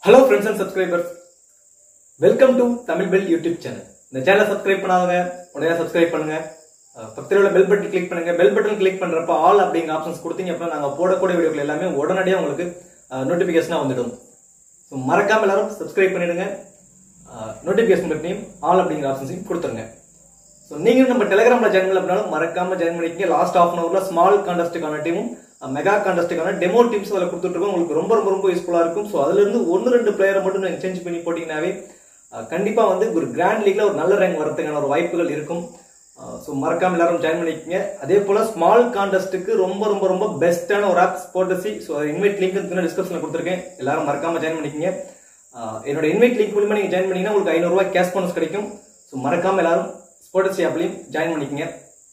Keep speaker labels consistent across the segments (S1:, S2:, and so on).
S1: hello friends and subscribers welcome to Tamil bell YouTube channel இந்த சேனலை subscribe பண்ணாதவங்க உடனே சப்ஸ்கிரைப் பண்ணுங்க அஹ் பக்கத்துல உள்ள பெல் பட்டன் கிளிக் பண்ணுங்க பெல் பட்டன் கிளிக் பண்றப்ப ஆல் அப்படிங்கிற ஆப்ஷன்ஸ் கொடுத்தீங்க அப்படின்னா நாங்க போடக்கூடிய வீடியோக்கள் எல்லாமே உடனடியாக உங்களுக்கு நோட்டிபிகேஷனா வந்துடும் ஸோ மறக்காம எல்லாரும் சப்ஸ்கிரைப் பண்ணிடுங்க நோட்டிபிகேஷன் பட்டனையும் ஆல் அப்படிங்கிற ஆப்ஷன்ஸையும் கொடுத்துருங்க ஸோ நீங்க நம்ம டெலிகிராம்ல ஜாயின் பண்ணல அப்படின்னாலும் மறக்காம ஜாயின் பண்ணிக்கங்க லாஸ்ட் ஆஃப் அன் அவர்ல ஸ்மால் கான்டெஸ்ட்டுக்கான டீமும் மெகா கான்டெஸ்ட்டுக்கான டெமோ டீம்ஸ் அதில் கொடுத்துட்டு உங்களுக்கு ரொம்ப ரொம்ப ரொம்ப யூஸ்ஃபுல்லா இருக்கும் ஸோ அதுல இருந்து ஒன்று ரெண்டு பிளேயரை மட்டும் நீங்க சேஞ்ச் பண்ணி போட்டீங்கன்னாவே அஹ், கண்டிப்பா வந்து ஒரு கிராண்ட் லீக்ல ஒரு நல்ல ரேங்க் வரதுக்கான ஒரு வாய்ப்புகள் இருக்கும் ஸோ மறக்காம எல்லாரும் ஜாயின் பண்ணிக்கங்க அதே போல ஸ்மால் கான்டெஸ்ட்டுக்கு ரொம்ப ரொம்ப ரொம்ப பெஸ்ட்டான ஒரு ஆப் ஸ்போர்டசி ஸோ இன்வைட் லிங்க் டிஸ்கிரிப்ஷன்ல கொடுத்துருக்கேன் எல்லாரும் மறக்காம ஜாயின் பண்ணிக்கங்க அஹ், என்னோட இன்வைட் லிங்க் மூலமா நீங்க ஜாயின் பண்ணீங்கன்னா உங்களுக்கு ஐநூறு ரூபாய் கேஷ் போனஸ் கிடைக்கும் ஸோ மறக்காம எல்லாரும் ஸ்போர்டசி ஆப்லையும் ஜாயின் பண்ணிக்கங்க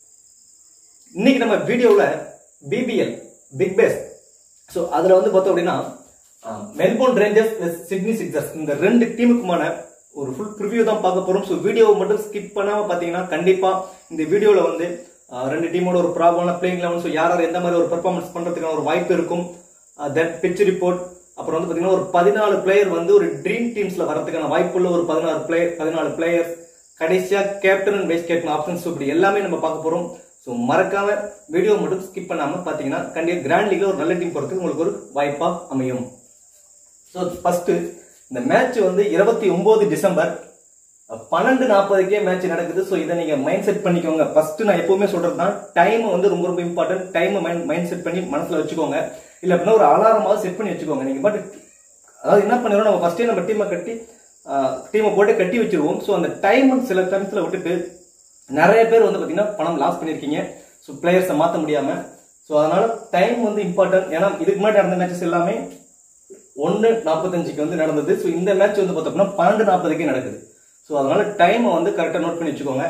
S1: இன்னைக்கு நம்ம வீடியோவில் பிபிஎல் பிக் பேஸ் ஸோ அதில் வந்து பார்த்தோம் அப்படின்னா மெல்போர்ன் ரேஞ்சர்ஸ் சிட்னி சிக்ஸர்ஸ் இந்த ரெண்டு டீமுக்குமான ஒரு ஃபுல் ப்ரிவியூ தான் பார்க்க போகிறோம் ஸோ வீடியோவை மட்டும் ஸ்கிப் பண்ணாமல் பார்த்தீங்கன்னா கண்டிப்பாக இந்த வீடியோவில் வந்து அஹ், ரெண்டு டீமோட ஒரு ப்ராப்ளமான பிளேயிங் லெவன் ஸோ யார் யார் எந்த மாதிரி ஒரு பெர்ஃபார்மன்ஸ் பண்ணுறதுக்கான ஒரு வாய்ப்பு இருக்கும் தென் பிச் ரிப்போர்ட் அப்புறம் வந்து பார்த்தீங்கன்னா ஒரு பதினாலு பிளேயர் வந்து ஒரு ட்ரீம் டீம்ஸில் வரதுக்கான வாய்ப்புள்ள ஒரு பதினாறு பிளேயர் பதினாலு பிளேயர்ஸ் கடைசியா captain and vice captain options இப்படி எல்லாமே நம்ம பார்க்க போறோம் ஸோ மறக்காம வீடியோ மட்டும் ஸ்கிப் பண்ணாம பாத்தீங்கன்னா கண்டிப்பா கிராண்ட் லீக்ல ஒரு நல்ல டீம் போறதுக்கு உங்களுக்கு ஒரு வாய்ப்பா அமையும் ஸோ ஃபர்ஸ்ட் இந்த மேட்ச் வந்து இருபத்தி ஒன்பது டிசம்பர் பன்னெண்டு நாற்பதுக்கே மேட்ச் நடக்குது ஸோ இதை நீங்க மைண்ட் செட் பண்ணிக்கோங்க ஃபர்ஸ்ட் நான் எப்பவுமே சொல்றது தான் டைம் வந்து ரொம்ப ரொம்ப important time mind mind set பண்ணி மனசுல வச்சுக்கோங்க இல்ல அப்படின்னா ஒரு அலாரமாவது செட் பண்ணி வச்சுக்கோங்க நீங்க பட் அதாவது என்ன பண்ணிடுறோம் நம்ம ஃபர்ஸ்டே நம்ம டீமை கட்டி டீமை போட்டு கட்டி வச்சிருவோம் ஸோ அந்த டைம் சில டைம்ஸ்ல விட்டுட்டு நிறைய பேர் வந்து பாத்தீங்கன்னா பணம் லாஸ் பண்ணிருக்கீங்க ஸோ பிளேயர்ஸை மாற்ற முடியாம ஸோ அதனால டைம் வந்து இம்பார்ட்டன்ட் ஏன்னா இதுக்கு முன்னாடி நடந்த மேட்சஸ் எல்லாமே ஒன்று நாற்பத்தஞ்சுக்கு வந்து நடந்தது ஸோ இந்த மேட்ச் வந்து பார்த்தோம்னா பன்னெண்டு நாற்பதுக்கே நடக்குது ஸோ அதனால டைமை வந்து கரெக்டாக நோட் பண்ணி வச்சுக்கோங்க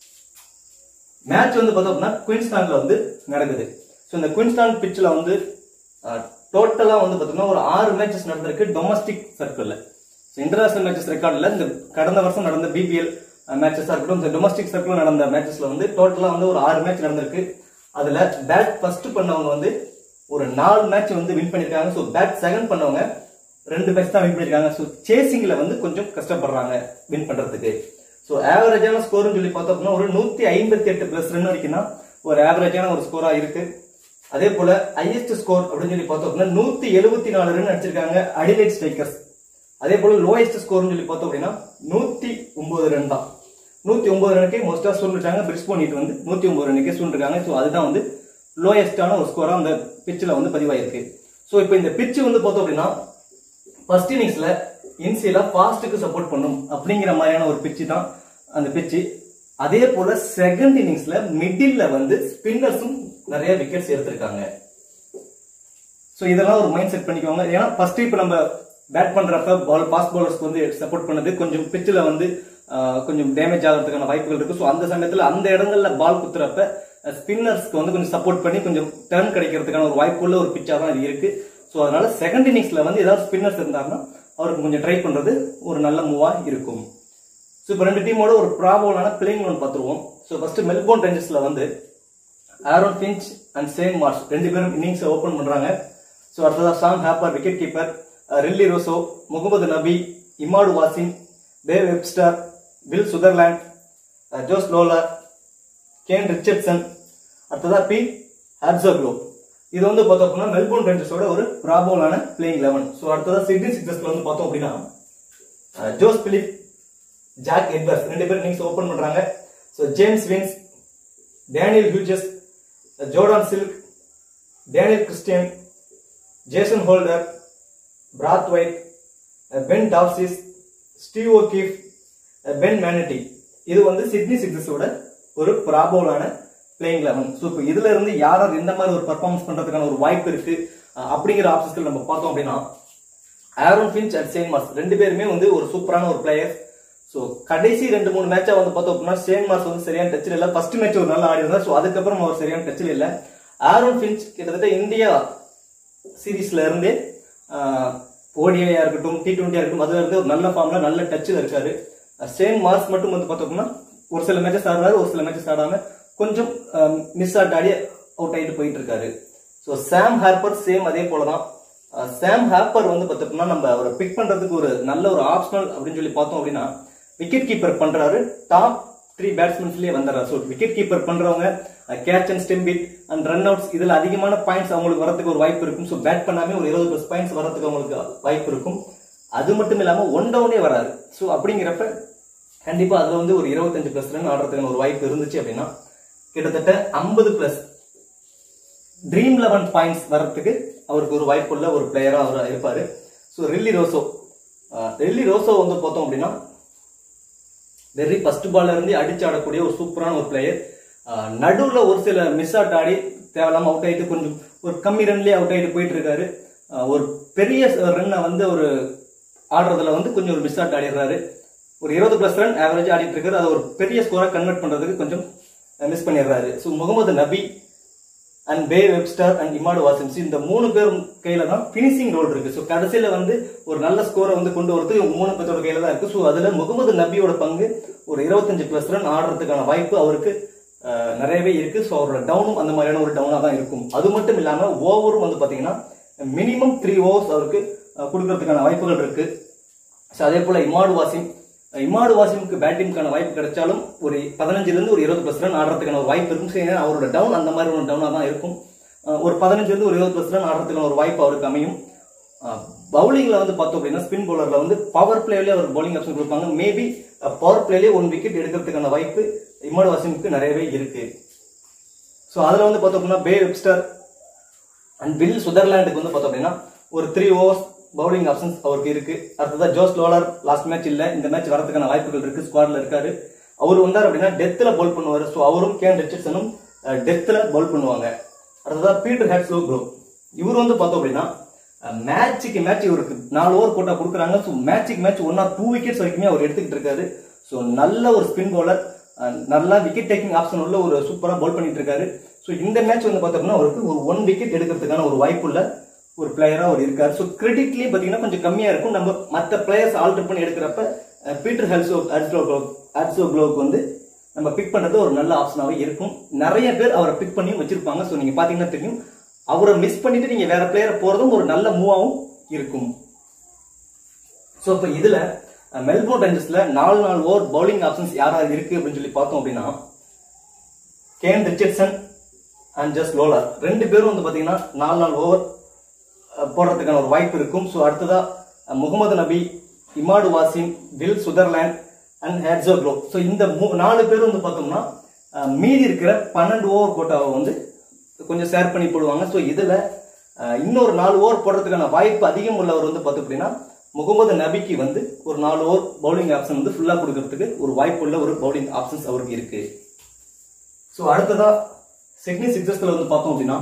S1: மேட்ச் வந்து பார்த்தோம்னா குயின்ஸ்லாண்ட்ல வந்து நடக்குது ஸோ இந்த குயின்ஸ்லாண்ட் பிச்சில் வந்து டோட்டலா வந்து பார்த்தோம்னா ஒரு ஆறு மேட்சஸ் நடந்திருக்கு டொமஸ்டிக் சர்க்கிள்ல ஸோ இன்டர்நேஷனல் மேட்சஸ் ரெக்கார்ட்ல இந்த கடந்த வருஷம் நடந்த பிபிஎல் மேட்சஸா இருக்கட்டும் இந்த டொமஸ்டிக் சர்க்கிள் நடந்த மேட்சஸ்ல வந்து டோட்டலா வந்து ஒரு ஆறு மேட்ச் நடந்திருக்கு அதுல பேட் ஃபர்ஸ்ட் பண்ணவங்க வந்து ஒரு நாலு மேட்ச் வந்து வின் பண்ணிருக்காங்க ஸோ பேட் செகண்ட் பண்ணவங்க ரெண்டு மேட்ச் தான் வின் பண்ணிருக்காங்க ஸோ சேசிங்ல வந்து கொஞ்சம் கஷ்டப்படுறாங்க வின் பண்றதுக்கு ஸோ ஆவரேஜான ஸ்கோர்னு சொல்லி பார்த்தோம் அப்படின்னா ஒரு நூத்தி ஐம்பத்தி எட்டு பிளஸ் ரன் வரைக்கும் தான் ஒரு ஆவரேஜான ஒரு ஸ்கோரா இருக்கு அதே போல ஹையஸ்ட் ஸ்கோர் அப்படின்னு சொல்லி பார்த்தோம் அப்படின்னா நூத்தி எழுபத்தி நாலு ரன் அடிச்சிருக்காங்க அடிலைட் ஸ்ட்ரைக்கர்ஸ் அதே போல லோயஸ்ட் ஸ்கோர்னு சொல்லி பார்த்தோம் அப்படின்னா நூத்தி ஒன்பது ரன் தான் நூத்தி ஒன்பது ரனுக்கே மோஸ்டா சொல்லிருக்காங்க பிரிஸ்போனிட் வந்து நூத்தி ஒன்பது ரனுக்கே சொல்லிருக்காங்க ஸோ அதுதான் வந்து லோயஸ்டான ஒரு ஸ்கோரா அந்த பிச்சில் வந்து பதிவாயிருக்கு ஸோ இப்போ இந்த பிச்சு வந்து பார்த்தோம் அப்படின்னா ஃபர்ஸ்ட் இன்னிங்ஸ்ல இன்சியலா ஃபாஸ்ட்டுக்கு சப்போர்ட் பண்ணும் அப்படிங்கிற மாதிரியான ஒரு பிச்சு தான் அந்த பிச்சு அதே போல செகண்ட் இன்னிங்ஸ்ல மிடில்ல வந்து ஸ்பின்னர்ஸும் நிறைய விக்கெட்ஸ் எடுத்திருக்காங்க ஸோ இதெல்லாம் ஒரு மைண்ட் செட் பண்ணிக்கோங்க ஏன்னா ஃபர்ஸ்ட் இப்போ நம்ம பேட் பண்றப்ப பால் பாஸ் பவுலர்ஸ்க்கு வந்து சப்போர்ட் பண்ணது கொஞ்சம் பிச்சில் வந்து ஆஹ், கொஞ்சம் டேமேஜ் ஆகிறதுக்கான வாய்ப்புகள் இருக்கு ஸோ அந்த சமயத்தில் அந்த இடங்கள்ல பால் குத்துறப்ப ஸ்பின்னர்ஸ்க்கு வந்து கொஞ்சம் சப்போர்ட் பண்ணி கொஞ்சம் டர்ன் கிடைக்கிறதுக்கான ஒரு வாய்ப்புள்ள ஒரு பிச்சா தான் இது இருக்கு ஸோ அதனால செகண்ட் இன்னிங்ஸ்ல வந்து ஏதாவது ஸ்பின்னர்ஸ் இருந்தாருன்னா அவருக்கு கொஞ்சம் ட்ரை பண்றது ஒரு நல்ல மூவா இருக்கும் ஸோ இப்போ ரெண்டு டீமோட ஒரு ப்ராபலான பிளேயிங் ஒன் பார்த்துருவோம் ஸோ ஃபர்ஸ்ட் மெல்போர்ன் ரேஞ்சர்ஸ்ல வந்து Aaron Finch and Shaun Marsh ரெண்டு பேரும் இன்னிங்ஸ் ஓபன் பண்றாங்க ஸோ அடுத்ததா Sam Harper wicket keeper Rilee Rossouw Mohammad Nabi Imad Wasim Dave Webster Will Sutherland அஹ், ஜோஸ் லோலர் கேன் ரிச்சர்ட்சன் அடுத்ததா பி ஹாப்சோக்லோ இது வந்து பார்த்தோம் அப்படின்னா மெல்போர்ன் ரேஞ்சர்ஸோட ஒரு ப்ராபலான பிளேயிங் லெவன் ஸோ அடுத்ததா சிட்னி சிக்ஸர்ஸ்ல வந்து பார்த்தோம் அப்படின்னா அஹ், ஜோஸ் பிலிப் ஜாக் எட்வர்ஸ் ரெண்டு பேரும் இன்னிங்ஸ் ஓபன் பண்றாங்க so James Vince Daniel Hughes Jordan Silk Daniel Christian Jason Holder Brathwaite Ben டாப்சிஸ் ஸ்டீவ் ஓகீஃப் பென் மேனட்டி இது வந்து சிட்னி சிக்ஸஸோட ஒரு ப்ராபோலான பிளேயிங் லெவன் ஸோ இப்போ இதுல இருந்து யார் யார் எந்த மாதிரி ஒரு பர்ஃபார்மன்ஸ் பண்றதுக்கான ஒரு வாய்ப்பு இருக்கு அஹ், அப்படிங்கிற ஆப்ஷன்ஸ்கள் நம்ம பார்த்தோம் அப்படின்னா Aaron Finch and Shaun Marsh ரெண்டு பேருமே வந்து ஒரு சூப்பரான ஒரு பிளேயர் ஸோ கடைசி ரெண்டு மூணு மேட்சா வந்து பார்த்தோம் அப்படின்னா சேன் மார்ஸ் வந்து சரியான டச்சில் இல்லை ஃபர்ஸ்ட் மேட்ச் ஒரு நாள் ஆடி இருந்தார் ஸோ அதுக்கப்புறம் அவர் சரியான டச்சில் இல்லை ஆரோன் ஃபின்ச் கிட்டத்தட்ட இந்தியா சீரீஸ்ல இருந்து ஓடிஐயா இருக்கட்டும் டி டுவெண்ட்டியா இருக்கட்டும் அதுல இருந்து ஒரு நல்ல ஃபார்ம்ல நல்ல டச்சில் இருக்காரு சேம் மார்க்ஸ் மட்டும் வந்து பார்த்தோம்னா ஒரு சில மேட்சஸ் ஆடுறாரு ஒரு சில மேட்சஸ் ஆடாம கொஞ்சம் மிஸ் ஆட் ஆடி அவுட் ஆகிட்டு போயிட்டு இருக்காரு ஸோ சாம் ஹார்பர் சேம் அதே போல தான் சாம் ஹாப்பர் வந்து பார்த்தோம்னா நம்ம அவரை பிக் பண்றதுக்கு ஒரு நல்ல ஒரு ஆப்ஷனல் அப்படின்னு சொல்லி பார்த்தோம் அப்படின்னா விக்கெட் கீப்பர் பண்றாரு டாப் த்ரீ பேட்ஸ்மேன்ஸ்லயே வந்துடுறாரு ஸோ விக்கெட் கீப்பர் பண்றவங்க catch and stumping and run outs இதுல அதிகமான பாயிண்ட்ஸ் அவங்களுக்கு வரதுக்கு ஒரு வாய்ப்பு இருக்கும் ஸோ பேட் பண்ணாமே ஒரு இருபது பிளஸ் பாயிண்ட்ஸ் வரதுக்கு அவங்களுக்கு வாய்ப்பு இருக்கும் அது மட்டும் இல்லாம ஒன் டவுனே வராது ஸோ அப்படிங்கிறப்ப கண்டிப்பா அதுல வந்து ஒரு இருபத்தஞ்சு பிளஸ் ரன் ஆடுறதுக்கான ஒரு வாய்ப்பு இருந்துச்சு அப்படின்னா கிட்டத்தட்ட ஐம்பது பிளஸ் ட்ரீம் லெவன் பாயிண்ட்ஸ் வரத்துக்கு அவருக்கு ஒரு வாய்ப்புள்ள ஒரு பிளேயரா அவர் இருப்பாரு ஸோ ரில்லி ரோசோ அஹ் ரில்லி ரோசோ வந்து பார்த்தோம் அப்படின்னா வெரி ஃபர்ஸ்ட் பால்ல இருந்து அடிச்சு ஆடக்கூடிய ஒரு சூப்பரான ஒரு பிளேயர் நடுவுல ஒரு சில மிஸ் அவுட் ஆடி தேவையில்லாம அவுட் ஆயிட்டு கொஞ்சம் ஒரு கம்மி ரன்லயே அவுட் ஆயிட்டு போயிட்டு இருக்காரு அஹ் ஒரு பெரிய ரன்னை வந்து ஒரு ஆடுறதுல வந்து கொஞ்சம் ஒரு மிஸ் அவுட் ஆடிடுறாரு ஒரு இருபது பிளஸ் ரன் ஆவரேஜ் ஆடிட்டு இருக்காரு அதை ஒரு பெரிய ஸ்கோரா கன்வெர்ட் பண்றதுக்கு கொஞ்சம் மிஸ் பண்ணிடுறாரு so Mohammad Nabi and Beau Webster and Imad வாசிம்ஸ் இந்த மூணு பேர் கையில தான் பினிஷிங் ரோல் இருக்கு ஸோ கடைசியில வந்து ஒரு நல்ல ஸ்கோரை வந்து கொண்டு வரது இவங்க மூணு பேர்த்தோட கையில தான் இருக்கு ஸோ அதுல முகமது நபியோட பங்கு ஒரு இருபத்தஞ்சு பிளஸ் ரன் ஆடுறதுக்கான வாய்ப்பு அவருக்கு அஹ், நிறையவே இருக்கு ஸோ அவரோட டவுனும் அந்த மாதிரியான ஒரு டவுனா தான் இருக்கும் அது மட்டும் இல்லாம ஓவரும் வந்து பாத்தீங்கன்னா மினிமம் த்ரீ ஓவர்ஸ் அவருக்கு அஹ், கொடுக்கறதுக்கான வாய்ப்புகள் இருக்கு ஸோ அதே போல இமாடு வாசிம் இமாடு வாசிமுக்கு பேட்டிங்கான வாய்ப்பு கிடைச்சாலும் ஒரு பதினஞ்சுல இருந்து ஒரு இருபது பிளஸ் ரன் ஆடுறதுக்கான ஒரு வாய்ப்பு இருக்கும் சரி, ஏன்னா அவரோட டவுன் அந்த மாதிரி ஒரு டவுனா தான் இருக்கும் அஹ் ஒரு பதினஞ்சுல இருந்து ஒரு இருபது பிளஸ் ரன் ஆடுறதுக்கான ஒரு வாய்ப்பு அவருக்கு அமையும் பவுலிங்ல வந்து பார்த்தோம் அப்படின்னா ஸ்பின் பவுலர்ல வந்து பவர் பிளேலயே அவர் பவுலிங் ஆப்ஷன் கொடுப்பாங்க மேபி பவர் பிளேலயே ஒன் விக்கெட் எடுக்கிறதுக்கான வாய்ப்பு இமாடு வாசிமுக்கு நிறையவே இருக்கு ஸோ அதுல வந்து பார்த்தோம் அப்படின்னா பே வெப்ஸ்டர் அண்ட் பில் சுதர்லாண்டுக்கு வந்து பார்த்தோம் அப்படின்னா ஒரு த்ரீ ஓவர்ஸ் பவுலிங் ஆப்ஷன்ஸ் அவருக்கு இருக்கு அடுத்ததா ஜோஸ் லோலர் லாஸ்ட் மேட்ச் இல்ல இந்த மேட்ச் வரதுக்கான வாய்ப்புகள் இருக்கு ஸ்குவாட்ல இருக்காரு அவர் வந்தார் அப்படின்னா டெத்ல பவுல் பண்ணுவாரு ஸோ அவரும் கேன் ரிச்சர்சனும் டெத்ல பவுல் பண்ணுவாங்க அடுத்ததா பீட்டர் ஹேட்ஸ்லோ ப்ரோ இவர் வந்து பார்த்தோம் அப்படின்னா மேட்சுக்கு மேட்ச் இவருக்கு நாலு ஓவர் போட்டா கொடுக்குறாங்க ஸோ மேட்சுக்கு match one or two wickets வரைக்குமே அவர் எடுத்துக்கிட்டு இருக்காரு ஸோ நல்ல ஒரு ஸ்பின் பவுலர் நல்லா விக்கெட் டேக்கிங் ஆப்ஷன் உள்ள ஒரு சூப்பரா பவுல் பண்ணிட்டு இருக்காரு ஸோ இந்த மேட்ச் வந்து பார்த்தோம்னா அவருக்கு ஒரு ஒன் விக்கெட் எடுக்கிறதுக்கான ஒரு வாய்ப்புள்ள ஒரு பிளேயரா அவர் இருக்காரு ஸோ கிரெடிட்லயும் பாத்தீங்கன்னா கொஞ்சம் கம்மியா இருக்கும் நம்ம மற்ற பிளேயர்ஸ் ஆல்டர் பண்ணி எடுக்கிறப்ப அஹ், பீட்டர் ஹெல்சோ அட்ஸோ அட்ஸோ க்ளோவுக்கு வந்து நம்ம பிக் பண்றது ஒரு நல்ல ஆப்ஷனாவே இருக்கும் நிறைய பேர் அவரை பிக் பண்ணி வச்சிருப்பாங்க ஸோ நீங்க பாத்தீங்கன்னா தெரியும் அவரை மிஸ் பண்ணிட்டு நீங்க வேற பிளேயரை போறதும் ஒரு நல்ல மூவாவும் இருக்கும் ஸோ இப்போ இதுல அஹ், மெல்போர்ன் ரேஞ்சர்ஸ்ல நாலு நாலு ஓவர் பவுலிங் ஆப்ஷன்ஸ் யாராவது இருக்கு அப்படின்னு சொல்லி பார்த்தோம் அப்படின்னா Kane Richardson and Josh Lalor ரெண்டு பேரும் வந்து பாத்தீங்கன்னா நாலு நாலு ஓவர் போடுறதுக்கான ஒரு வாய்ப்பு இருக்கும் ஸோ அடுத்ததா அஹ், Mohammad Nabi Imad Wasim Will Sutherland and Hatzoglou so இந்த மூ- நாலு பேர் வந்து பார்த்தோம்னா அஹ், மீதி இருக்கிற பன்னெண்டு ஓவர் கோட்டாவை வந்து கொஞ்சம் ஷேர் பண்ணி போடுவாங்க ஸோ இதுல அஹ், இன்னொரு நாலு ஓவர் போடுறதுக்கான வாய்ப்பு அதிகம் உள்ளவர் வந்து பார்த்தோம் அப்படின்னா முகமது நபிக்கு வந்து ஒரு நாலு ஓவர் பவுலிங் ஆப்ஷன் வந்து ஃபுல்லா கொடுக்கறதுக்கு ஒரு வாய்ப்பு உள்ள ஒரு பவுலிங் ஆப்ஷன்ஸ் அவருக்கு இருக்கு ஸோ அடுத்ததா சிட்னி சிக்ஸஸ்ல வந்து பார்த்தோம் அப்படின்னா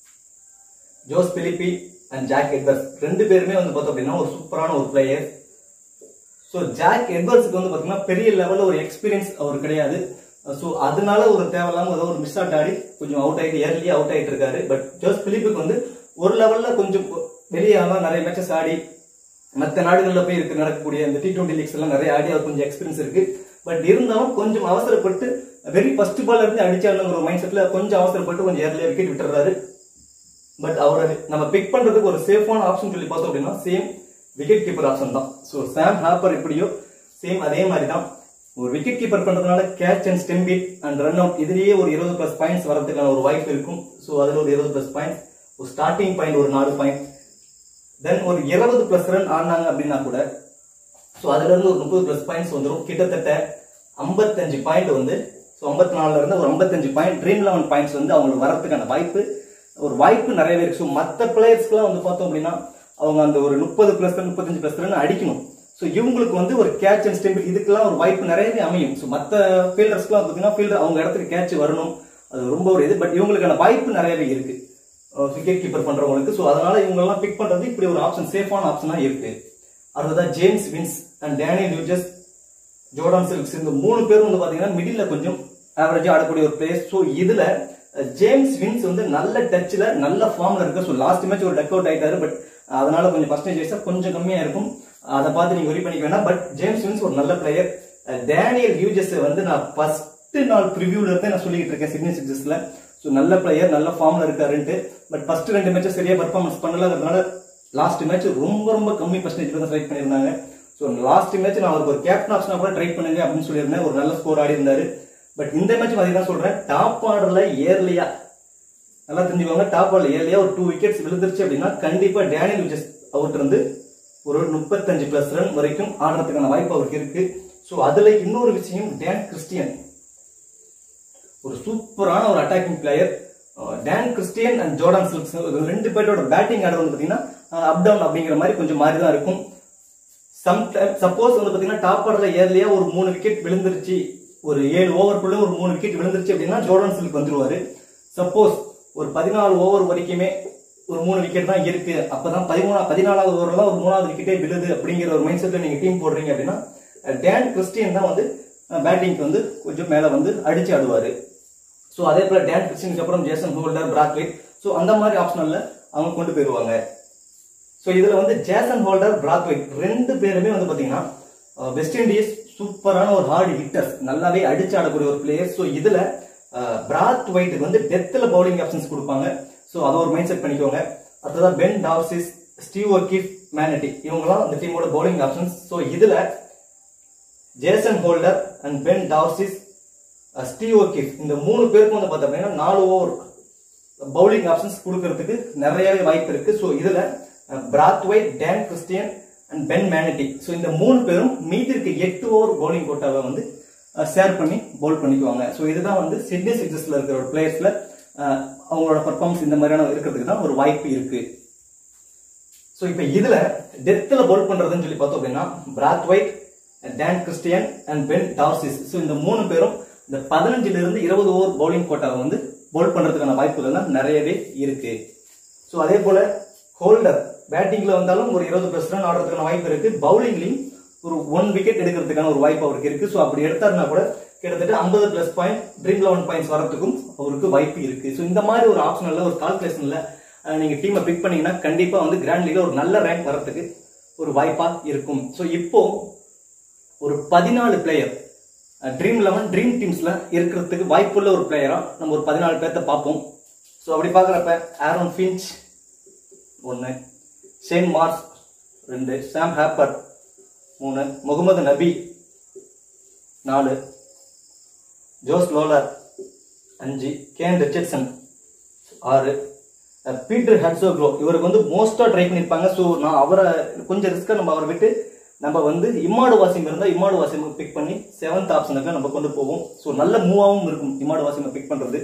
S1: Josh Philippe and Jack Edwards ரெண்டு பேருமே வந்து பார்த்தோம் அப்படின்னா ஒரு சூப்பரான ஒரு பிளேயர் ஸோ ஜாக் எட்வர்ட்ஸ்க்கு வந்து பார்த்தீங்கன்னா பெரிய லெவலில் ஒரு எக்ஸ்பீரியன்ஸ் அவர் கிடையாது ஸோ அதனால ஒரு தேவையில்லாம ஏதோ ஒரு மிஸ் அவுட் ஆடி கொஞ்சம் அவுட் ஆகிட்டு ஏர்லி அவுட் ஆகிட்டு இருக்காரு பட் ஜோஸ் பிலிப்புக்கு வந்து ஒரு லெவல்ல கொஞ்சம் வெளியே ஆனா நிறைய மேட்சஸ் ஆடி மற்ற நாடுகளில் போய் இருக்கு நடக்கக்கூடிய இந்த டி டுவெண்ட்டி லீக்ஸ் எல்லாம் நிறைய ஆடி அவர் கொஞ்சம் எக்ஸ்பீரியன்ஸ் இருக்கு பட் இருந்தாலும் கொஞ்சம் அவசரப்பட்டு வெரி ஃபர்ஸ்ட் பால் இருந்து அடிச்சாருங்கிற ஒரு மைண்ட் செட்ல கொஞ்சம் அவசரப்பட்டு கொஞ்சம் ஏர்லியா விக்கெட் விட்டுறாரு பட் அவரை நம்ம பிக் பண்றதுக்கு ஒரு சேஃபான ஆப்ஷன் சொல்லி பார்த்தோம் அப்படின்னா சேம் விக்கெட் கீப்பர் ஆப்ஷன் தான் ஸோ சாம் ஹாப்பர் எப்படியோ சேம் அதே மாதிரி தான் ஒரு விக்கெட் கீப்பர் பண்றதுனால catch and stumped and run out இதுலயே ஒரு இருபது பிளஸ் பாயிண்ட்ஸ் வரதுக்கான ஒரு வாய்ப்பு இருக்கும் ஸோ அதுல ஒரு இருபது பிளஸ் பாயிண்ட்ஸ் ஒரு ஸ்டார்டிங் பாயிண்ட் ஒரு நாலு பாயிண்ட் தென் ஒரு இருபது பிளஸ் ரன் ஆடினாங்க அப்படின்னா கூட ஸோ அதுல இருந்து ஒரு முப்பது பிளஸ் பாயிண்ட்ஸ் வந்துடும் கிட்டத்தட்ட ஐம்பத்தஞ்சு பாயிண்ட் வந்து ஸோ ஐம்பத்தி நாலுல இருந்து ஒரு ஐம்பத்தஞ்சு பாயிண்ட் ட்ரீம் லெவன் பாயிண்ட்ஸ் வந்து அவங்களுக்கு வரதுக்கான வாய்ப்பு ஒரு வாய்ப்பு நிறையவே இருக்கு ஸோ மற்ற பிளேயர்ஸ்க்குலாம் வந்து பார்த்தோம் அப்படின்னா அவங்க அந்த ஒரு முப்பது பிளஸ் முப்பத்தஞ்சு பிளஸ் ரன் அடிக்கணும் ஸோ இவங்களுக்கு வந்து ஒரு கேட்ச் அண்ட் ஸ்டெம்பிள் இதுக்கெல்லாம் ஒரு வாய்ப்பு நிறையவே அமையும் ஸோ மற்ற ஃபீல்டர்ஸ்க்குலாம் பார்த்தீங்கன்னா ஃபீல்டர் அவங்க இடத்துக்கு கேட்ச் வரணும் அது ரொம்ப ஒரு இது பட் இவங்களுக்கான வாய்ப்பு நிறையவே இருக்கு விக்கெட் கீப்பர் பண்றவங்களுக்கு ஸோ அதனால இவங்க பிக் பண்றது இப்படி ஒரு ஆப்ஷன் சேஃபான ஆப்ஷனா இருக்கு அடுத்ததா James Vince and Daniel Hughes Jordan Silks இந்த மூணு பேரும் வந்து பாத்தீங்கன்னா மிடில் கொஞ்சம் ஆவரேஜா ஆடக்கூடிய ஒரு பிளேயர் ஸோ இதுல அஹ், ஜேம்ஸ் வின்ஸ் வந்து நல்ல டச்ல நல்ல ஃபார்ம்ல இருக்கு ஸோ லாஸ்ட் மேட்ச் ஒரு டக் அவுட் ஆயிட்டாரு பட் அதனால கொஞ்சம் பர்சன்டேஜ் கொஞ்சம் கம்மியா இருக்கும் அதை பார்த்து நீங்க ஒரி பண்ணிக்க வேணாம் பட் ஜேம்ஸ் வின்ஸ் ஒரு நல்ல பிளேயர் டேனியல் ஹியூஜஸ் வந்து நான் ஃபர்ஸ்ட் நாள் ப்ரிவியூல இருந்தே நான் சொல்லிட்டு இருக்கேன் சிட்னி சிக்ஸஸ்ல ஸோ நல்ல பிளேயர் நல்ல ஃபார்ம்ல இருக்காருன்ட்டு பட் ஃபர்ஸ்ட் ரெண்டு மேட்சஸ் சரியா பர்ஃபார்மன்ஸ் பண்ணலங்கிறதுனால லாஸ்ட் மேட்ச் ரொம்ப ரொம்ப கம்மி பர்சன்டேஜ் தான் செலக்ட் பண்ணியிருந்தாங்க ஸோ லாஸ்ட் மேட்ச் நான் அவருக்கு ஒரு கேப்டன் ஆப்ஷனா கூட ட்ரை பண்ணுங்க அப்படின்னு சொல்லியிருந்தேன் ஒரு நல்ல ஸ்கோர் ஆடி இருந்தாரு பட் இந்த மேட்ச் அதே தான் சொல்றேன் டாப் ஆர்டர்ல ஏர்லியா நல்லா தெரிஞ்சுக்கோங்க டாப் ஆர்டர் ஏர்லியா ஒரு டூ விக்கெட்ஸ் விழுந்துருச்சு அப்படின்னா கண்டிப்பா டேனியல் விஜஸ் அவர்கிட்ட இருந்து ஒரு முப்பத்தஞ்சு பிளஸ் ரன் வரைக்கும் ஆடுறதுக்கான வாய்ப்பு அவருக்கு இருக்கு ஸோ அதுல இன்னொரு விஷயம் டேன் கிறிஸ்டியன் ஒரு சூப்பரான ஒரு attacking player Dan Christian and Jordan Silks ரெண்டு பேரோட பேட்டிங் ஆர்டர் வந்து பாத்தீங்கன்னா அப் டவுன் அப்படிங்கிற மாதிரி கொஞ்சம் மாறி தான் இருக்கும் சம்டைம் சப்போஸ் வந்து பாத்தீங்கன்னா டாப் ஆர்டர்ல ஏர்லியா ஒரு மூணு விக்கெட் விழுந்துருச்சு ஒரு ஏழு ஓவருக்குள்ள ஒரு மூணு விக்கெட் விழுந்துருச்சு அப்படின்னா ஜோர்டான் சில்க் வந்துருவாரு சப்போஸ் ஒரு பதினாலு ஓவர் வரைக்குமே ஒரு மூணு விக்கெட் தான் இருக்கு அப்பதான் பதிமூணா பதினாலாவது ஓவர்ல ஒரு மூணாவது விக்கெட்டே விழுது அப்படிங்கிற ஒரு மைண்ட் செட்ல நீங்க டீம் போடுறீங்க அப்படின்னா டேன் கிறிஸ்டியன் தான் வந்து பேட்டிங்க்கு வந்து கொஞ்சம் மேல வந்து அடிச்சு ஆடுவாரு ஸோ அதே போல டேன் கிறிஸ்டினுக்கு அப்புறம் ஜேசன் ஹோல்டர் பிராத்வேட் ஸோ அந்த மாதிரி ஆப்ஷனல்ல அவங்க கொண்டு போயிருவாங்க ஸோ இதுல வந்து ஜேசன் ஹோல்டர் பிராத்வேட் ரெண்டு பேருமே வந்து பாத்தீங்கன்னா வெஸ்ட் இண்டீஸ் சூப்பரான ஒரு ஹார்டு ஹிட்டர்ஸ் நல்லாவே அடிச்சு ஆடக்கூடிய ஒரு பிளேயர் ஸோ இதுல பிராத் ஒயிட்டுக்கு வந்து டெத்தில் பவுலிங் ஆப்ஷன்ஸ் கொடுப்பாங்க ஸோ அதை ஒரு மைண்ட் செட் பண்ணிக்கோங்க அடுத்ததா Ben Dwarshuis Steve O'Keefe Manenti இவங்கலாம் இந்த டீமோட பவுலிங் ஆப்ஷன்ஸ் ஸோ இதுல Jason Holder and Ben Dwarshuis Steve O'Keefe இந்த மூணு பேருக்கும் வந்து பார்த்தோம் அப்படின்னா நாலு ஓவர் பவுலிங் ஆப்ஷன்ஸ் கொடுக்கறதுக்கு நிறையவே வாய்ப்பு இருக்கு ஸோ இதுல Brathwaite Dan Christian and Ben Manenti so இந்த மூணு பேரும் மீதி இருக்க எட்டு ஓவர் பவுலிங் கோட்டாவை வந்து ஷேர் பண்ணி பவுல் பண்ணிக்குவாங்க ஸோ இதுதான் வந்து சிட்னி சிக்ஸஸ்ல இருக்கிற ஒரு பிளேயர்ஸ்ல அவங்களோட பர்ஃபார்மன்ஸ் இந்த மாதிரியான இருக்கிறதுக்கு தான் ஒரு வாய்ப்பு இருக்கு ஸோ இப்போ இதுல டெத்தில் பவுல் பண்றதுன்னு சொல்லி பார்த்தோம் அப்படின்னா Brathwaite Dan Christian and Ben Dwarshuis so இந்த மூணு பேரும் இந்த பதினஞ்சுல இருந்து இருபது ஓவர் பவுலிங் கோட்டாவை வந்து பவுல் பண்றதுக்கான வாய்ப்புகள் தான் நிறையவே இருக்கு ஸோ அதே போல ஹோல்டர் பேட்டிங்ல வந்தாலும் ஒரு இருபது பிளஸ் ரன் ஆடுறதுக்கான வாய்ப்பு இருக்கு பவுலிங்லயும் ஒரு ஒன் விக்கெட் எடுக்கிறதுக்கான ஒரு வாய்ப்பு அவருக்கு இருக்கு ஸோ அப்படி எடுத்தாருன்னா கூட கிட்டத்தட்ட ஐம்பது plus point Dream Eleven points வரதுக்கும் அவருக்கு வாய்ப்பு இருக்கு ஸோ இந்த மாதிரி ஒரு ஆப்ஷனல்ல ஒரு கால்குலேஷன்ல நீங்க டீமை பிக் பண்ணீங்கன்னா கண்டிப்பா வந்து கிராண்ட் லீக்ல ஒரு நல்ல ரேங்க் வரதுக்கு ஒரு வாய்ப்பா இருக்கும் ஸோ இப்போ ஒரு பதினாலு பிளேயர் ட்ரீம் லெவன் ட்ரீம் டீம்ஸ்ல இருக்கிறதுக்கு வாய்ப்புள்ள ஒரு பிளேயரா நம்ம ஒரு பதினாலு பேர்த்த பார்ப்போம் ஸோ அப்படி பார்க்குறப்ப ஆரோன் ஃபின்ச் ஒன்று ஷேன் மார்ஸ் ரெண்டு சாம் ஹேப்பர் மூணு முகமது நபி நாலு ஜோஸ் லோலர் அஞ்சு கேன் ரிச்சர்ட்சன் ஆறு பீட்டர் ஹட்ஸோக்ரோ இவருக்கு வந்து மோஸ்டா ட்ரை பண்ணியிருப்பாங்க ஸோ நான் அவரை கொஞ்சம் ரிஸ்க்கா நம்ம அவரை விட்டு நம்ம வந்து இம்மாடு வாசிம் இருந்தால் இம்மாடு வாசிம் பிக் பண்ணி செவன்த் ஆப்ஷனுக்கு நம்ம கொண்டு போவோம் ஸோ நல்ல மூவாகவும் இருக்கும் இம்மாடு வாசிமை பிக் பண்றது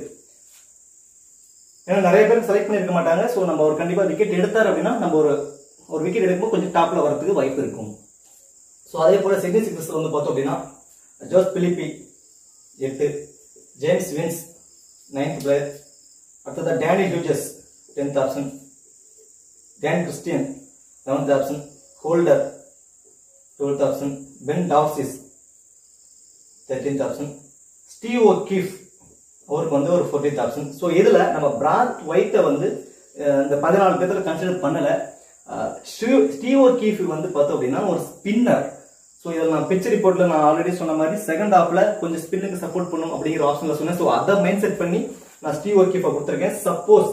S1: ஏன்னா நிறைய பேர் செலக்ட் பண்ணிருக்க மாட்டாங்க ஸோ நம்ம ஒரு கண்டிப்பா விக்கெட் எடுத்தார் அப்படின்னா நம்ம ஒரு ஒரு விக்கெட் எடுக்கும்போது கொஞ்சம் டாப்ல வரதுக்கு வாய்ப்பு இருக்கும் ஸோ அதே போல சிட்னி சிக்ஸஸ் வந்து பார்த்தோம் அப்படின்னா ஜோஸ் பிலிப்பி எட்டு ஜேம்ஸ் வின்ஸ் நைன்த் பிளேயர் அடுத்ததா Danny Hughes tenth option Dan Christian eleventh option Holder twelfth option Ben Dwarshuis thirteenth option Steve O'Keefe அவருக்கு வந்து ஒரு ஃபோர்டீன்த் ஆப்ஷன் ஸோ இதுல நம்ம பிராத் ஒயிட்டை வந்து அஹ், இந்த பதினாலு பேர்த்துல கன்சிடர் பண்ணல அஹ், ஸ்டீவ் ஸ்டீவ் ஒக்கீஃப் வந்து பார்த்தோம் அப்படின்னா ஒரு ஸ்பின்னர் ஸோ இதில் நான் பிச் ரிப்போர்ட்ல நான் ஆல்ரெடி சொன்ன மாதிரி செகண்ட் ஹாஃப்ல கொஞ்சம் ஸ்பின்னுக்கு சப்போர்ட் பண்ணும் அப்படிங்கிற ஆப்ஷன்ல சொன்னேன் ஸோ அதை மைண்ட் செட் பண்ணி நான் ஸ்டீவ் ஒக்கீஃபை கொடுத்துருக்கேன் சப்போஸ்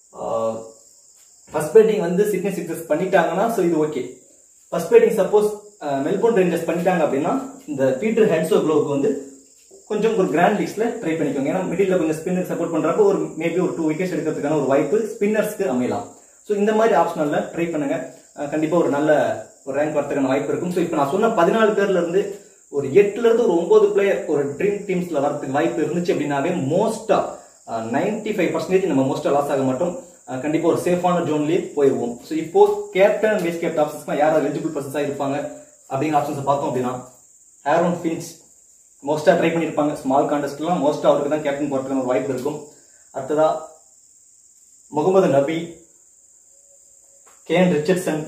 S1: ஃபர்ஸ்ட் பேட்டிங் வந்து சிட்னி சிக்ஸஸ் பண்ணிட்டாங்கன்னா ஸோ இது okay first batting suppose Melbourne Rangers பண்ணிட்டாங்க அப்படின்னா இந்த பீட்டர் ஹெட்ஸோ க்ளோவுக்கு வந்து கொஞ்சம் ஒரு கிராண்ட் லீக்ஸ்ல ட்ரை பண்ணிக்கோங்க ஏன்னா மிடில் கொஞ்சம் ஸ்பின்னர் சப்போர்ட் பண்றப்போ ஒரு மேபி ஒரு டூ விக்கெட்ஸ் எடுக்கிறதுக்கான ஒரு வாய்ப்பு ஸ்பின்னர்ஸ்க்கு அமையலாம் ஸோ இந்த மாதிரி ஆப்ஷனல்ல ட்ரை பண்ணுங்க அஹ் கண்டிப்பா ஒரு நல்ல ஒரு ரேங்க் வரதுக்கான வாய்ப்பு இருக்கும் ஸோ இப்போ நான் சொன்ன பதினாலு பேர்ல இருந்து ஒரு எட்டுல இருந்து ஒரு ஒன்பது பிளேயர் ஒரு ட்ரீம் டீம்ஸ்ல வரதுக்கு வாய்ப்பு இருந்துச்சு அப்படின்னாவே மோஸ்டா நைன்டி ஃபைவ் பர்சன்டேஜ் நம்ம மோஸ்டா லாஸ் ஆக மாட்டோம் அஹ் கண்டிப்பா ஒரு சேஃபான ஜோன்லயே போயிடுவோம் ஸோ இப்போ கேப்டன் வைஸ் கேப்டன் ஆப்ஷன்ஸ் யார் எலிஜிபிள் பர்சன்ஸா இருப்பாங்க அப்படிங்கிற ஆப்ஷன்ஸ் பார்த்தோம் அப்படின்னா ஹேரோன் ஃபின்ச் மோஸ்டா ட்ரை பண்ணியிருப்பாங்க ஸ்மால் கான்டெஸ்ட்லாம் மோஸ்டா அவருக்கு தான் கேப்டன் போறதுக்கான ஒரு வாய்ப்பு இருக்கும் அடுத்ததா முகமது நபி கேன் ரிச்சர்ட்சன்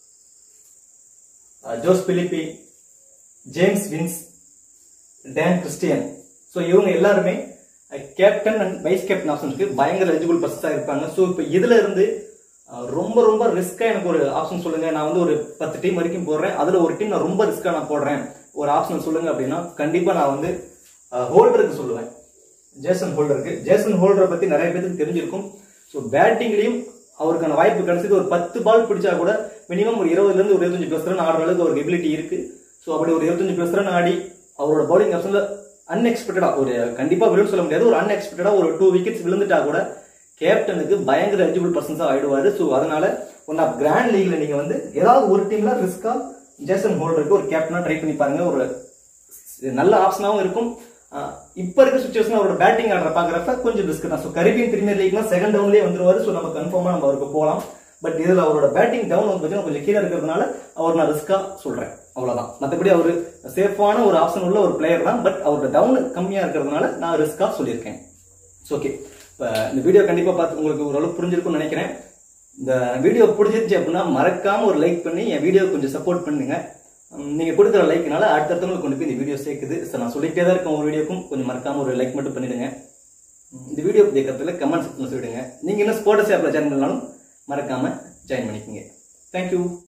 S1: அஹ் Josh Philippe James Vince Dan Christian so இவங்க எல்லாருமே கேப்டன் அண்ட் வைஸ் கேப்டன் ஆப்ஷனுக்கு பயங்கர எலிஜிபிள் பர்சஸாக இருப்பாங்க ஸோ இப்போ இதுல இருந்து அஹ், ரொம்ப ரொம்ப ரிஸ்கா எனக்கு ஒரு ஆப்ஷன் சொல்லுங்க நான் வந்து ஒரு பத்து டீம் வரைக்கும் போடுறேன் அதுல ஒரு டீம் நான் ரொம்ப ரிஸ்கா நான் போடுறேன் ஒரு ஆப்ஷன் சொல்லுங்க அப்படின்னா கண்டிப்பா நான் வந்து ஹோல்டருக்கு சொல்லுவேன் ஜேசன் ஹோல்டருக்கு ஜேசன் ஹோல்டரை பத்தி நிறைய பேருக்கு தெரிஞ்சிருக்கும் ஸோ பேட்டிங்லயும் அவருக்கான வாய்ப்பு கிடைச்சது ஒரு பத்து பால் பிடிச்சா கூட மினிமம் ஒரு இருபதுல இருந்து ஒரு இருபத்தஞ்சு பிளஸ் ரன் ஆடுற அளவுக்கு அவருக்கு எபிலிட்டி இருக்கு ஸோ அப்படி ஒரு இருபத்தஞ்சு பிளஸ் ரன் ஆடி அவரோட பவுலிங் ஆப்ஷன்ல அன்எக்ஸ்பெக்டடா ஒரு கண்டிப்பா விழுந்து சொல்ல முடியாது ஒரு அன்எக்ஸ்பெக்டடா ஒரு டூ விக்கெட்ஸ் விழுந்துட்டா கூட கேப்டனுக்கு பயங்கர எலிஜிபிள் பர்சன்ஸா ஆயிடுவாரு ஸோ அதனால ஒன் ஆஃப் கிராண்ட் லீக்ல நீங்க வந்து ஏதாவது ஒரு டீம்ல ரிஸ்கா ஜேசன் ஹோல்டருக்கு ஒரு கேப்டனா ட்ரை பண்ணி பாருங்க ஒரு நல்ல ஆப்ஷனாகவும் இருக்கும் ஆஹ் இப்ப இருக்க சுச்சுவேஷன் அவரோட பேட்டிங் ஆடுற பாக்குறப்ப கொஞ்சம் ரிஸ்க் தான் ஸோ கரீபியன் பிரீமியர் லீக்னா செகண்ட் டவுன்லேயே வந்துருவாரு ஸோ நம்ம கன்ஃபார்மா நம்ம அவருக்கு போகலாம் பட் இதுல அவரோட பேட்டிங் டவுன் வந்து பார்த்தீங்கன்னா கொஞ்சம் கீழே இருக்கிறதுனால அவர் நான் ரிஸ்கா சொல்றேன் அவ்வளவுதான் மற்றபடி அவர் சேஃபான ஒரு ஆப்ஷன் உள்ள ஒரு பிளேயர் தான் பட் அவரோட டவுன் கம்மியா இருக்கிறதுனால நான் ரிஸ்கா சொல்லியிருக்கேன் ஓகே இப்போ இந்த வீடியோ கண்டிப்பா பார்த்து உங்களுக்கு ஓரளவு புரிஞ்சிருக்கும்னு நினைக்கிறேன் இந்த வீடியோ பிடிச்சிருச்சு அப்படின்னா மறக்காம ஒரு லைக் பண்ணி என் வீடியோ கொஞ்சம் சப்போர்ட் பண்ணுங்க உம், நீங்க கொடுக்குற லைக்னால அடுத்தடுத்தவங்களுக்கு கொண்டு போய் இந்த வீடியோ சேர்க்குது சார் நான் சொல்லிட்டே தான் இருக்கேன் ஒரு வீடியோக்கும் கொஞ்சம் மறக்காம ஒரு லைக் மட்டும் பண்ணிடுங்க உம், இந்த வீடியோ பத்தி கருத்துல கமெண்ட் செக்ஷன் சொல்லிடுங்க நீங்க என்ன ஸ்போர்ட்ஸ் ஆப்ல ஜாயின் பண்ணாலும் மறக்காம ஜாயின் பண்ணிக்கோங்க தேங்க்யூ